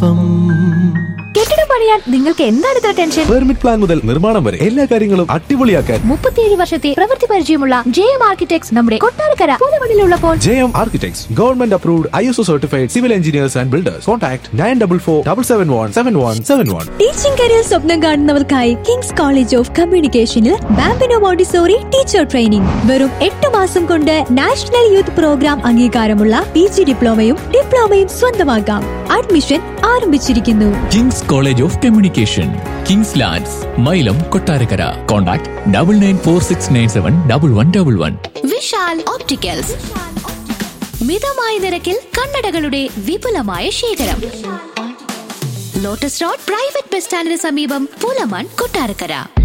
ഒപ്പം കെട്ടിടം പണിയാൻ നിങ്ങൾക്ക് എന്താണ് ഇത്ര ടെൻഷൻ പെർമിറ്റ് പ്ലാൻ മുതൽ നിർമ്മാണം വരെ എല്ലാ കാര്യങ്ങളും അടിപൊളിയാക്കാൻ മുപ്പത്തിയേഴ് വർഷത്തെ പ്രവൃത്തി പരിചയമുള്ള ജെ എം ആർക്കിടെക്ട്സ് നമ്മുടെ കൊട്ടാരക്കര പുതുമണിലുള്ളപ്പോൾ J M architects government approved I S O certified civil engineers and builders contact nine double four double seven one seven one seven one teaching career സ്വപ്നം കാണുന്നവർക്കായി കിങ്സ് കോളേജ് ഓഫ് കമ്മ്യൂണിക്കേഷനിൽ Bambino Montessori teacher training വെറും എട്ട് മാസം കൊണ്ട് national youth programme അംഗീകാരമുള്ള P G ഡിപ്ലോമയും ഡിപ്ലോമയും സ്വന്തമാക്കാം അഡ്മിഷൻ ആരംഭിച്ചിരിക്കുന്നു Kings College of Communication Kings Lands Mylom Kottarakkara contact double nine four six nine seven double one double one Vishal opticals മിതമായ നിരക്കിൽ കണ്ണടകളുടെ വിപുലമായ ശേഖരം ലോട്ടസ് റോഡ് പ്രൈവറ്റ് ബസ് സ്റ്റാൻഡിന് സമീപം പൂലമാൻ കൊട്ടാരക്കര